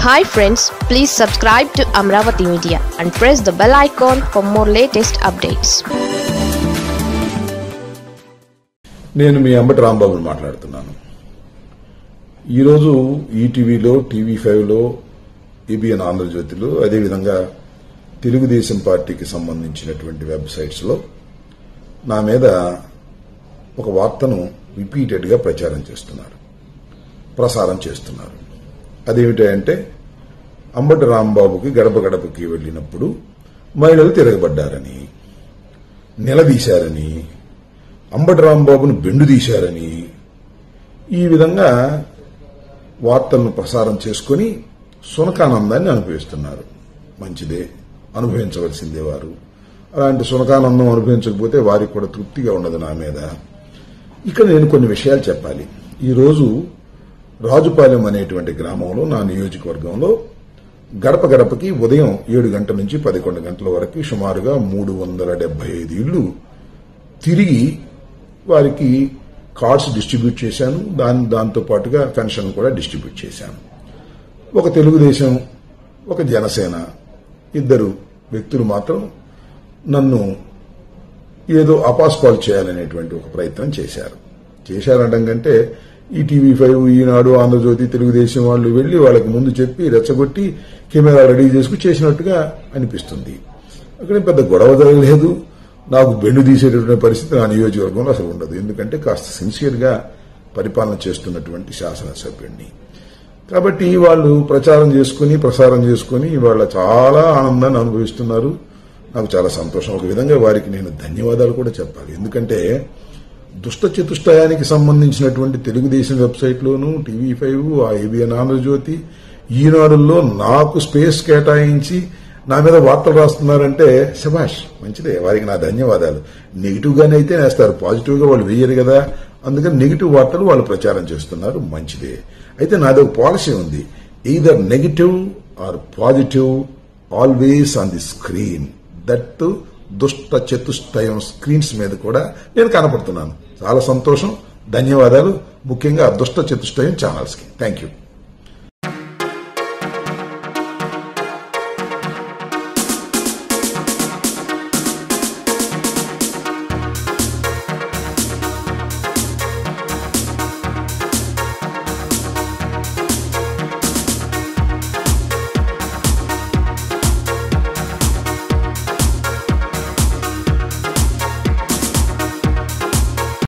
hi friends please subscribe to Amaravati media and press the bell icon for more latest updates నేను మీ అంబటి రాంబాబుని మాట్లాడుతున్నాను ఈరోజు ఈటీవీలో టీవీ ఫైవ్లో ఏబిఎన్ ఆంధ్రజ్యోతిలో అదేవిధంగా తెలుగుదేశం పార్టీకి సంబంధించినటువంటి వెబ్సైట్స్లో నా మీద ఒక వార్తను రిపీటెడ్గా ప్రచారం చేస్తున్నారు ప్రసారం చేస్తున్నారు అదేమిటంటే అంబటి రాంబాబుకి గడప గడపకి వెళ్ళినప్పుడు మహిళలు తిరగబడ్డారని నిలదీశారని అంబటి రాంబాబును బెండు తీశారని ఈ విధంగా వార్తలను ప్రసారం చేసుకుని సునకానందాన్ని అనుభవిస్తున్నారు మంచిదే అనుభవించవలసిందే వారు అలాంటి సునకానందం అనుభవించకపోతే వారికి కూడా తృప్తిగా ఉండదు నా మీద ఇక్కడ నేను కొన్ని విషయాలు చెప్పాలి ఈరోజు రాజుపాలెం అనేటువంటి గ్రామంలో నా నియోజకవర్గంలో గడప గడపకి ఉదయం ఏడు గంటల నుంచి పదకొండు గంటల వరకు సుమారుగా మూడు వందల డెబ్బై ఐదు ఇళ్లు తిరిగి వారికి కార్డ్స్ డిస్ట్రిబ్యూట్ చేశాను దాని దాంతో పాటుగా పెన్షన్ కూడా డిస్ట్రిబ్యూట్ చేశాను ఒక తెలుగుదేశం ఒక జనసేన ఇద్దరు వ్యక్తులు మాత్రం నన్ను ఏదో అపాస్పాల్ చేయాలనేటువంటి ఒక ప్రయత్నం చేశారు చేశారనడం కంటే ఈ టీవీ ఫైవ్ ఈనాడు ఆంధ్రజ్యోతి తెలుగుదేశం వాళ్ళు వెళ్లి వాళ్ళకి ముందు చెప్పి రెచ్చగొట్టి కెమెరా రెడీ చేసుకుని చేసినట్టుగా అనిపిస్తుంది అక్కడ పెద్ద గొడవ జరగలేదు నాకు బెండు తీసేటటువంటి పరిస్థితి నా నియోజకవర్గంలో అసలు ఉండదు ఎందుకంటే కాస్త సిన్సియర్ గా పరిపాలన చేస్తున్నటువంటి శాసనసభ్యుడిని కాబట్టి వాళ్ళు ప్రచారం చేసుకుని ప్రసారం చేసుకుని వాళ్ళ చాలా ఆనందాన్ని అనుభవిస్తున్నారు నాకు చాలా సంతోషం ఒక విధంగా వారికి నేను ధన్యవాదాలు కూడా చెప్పాలి ఎందుకంటే దుష్ట చతుష్టయానికి సంబంధించినటువంటి తెలుగుదేశం వెబ్సైట్లోను టీవీ ఫైవ్ ఆ ఏబిఎన్ ఆంధ్రజ్యోతి ఈనాడుల్లో నాకు స్పేస్ కేటాయించి నా మీద వార్తలు రాస్తున్నారంటే శభాష్ మంచిదే వారికి నా ధన్యవాదాలు నెగిటివ్ గానే అయితే నేస్తారు పాజిటివ్ గా వాళ్ళు వేయరు కదా అందుకని నెగిటివ్ వార్తలు వాళ్ళు ప్రచారం చేస్తున్నారు మంచిదే అయితే నాది ఒక పాలసీ ఉంది either negative or positive always on the screen that దుష్ట చతుష్టయం స్క్రీన్స్ మీద కూడా నేను కనపడుతున్నాను చాలా సంతోషం ధన్యవాదాలు ముఖ్యంగా దుష్ట చతుష్టయం ఛానల్స్ కి థ్యాంక్ యూ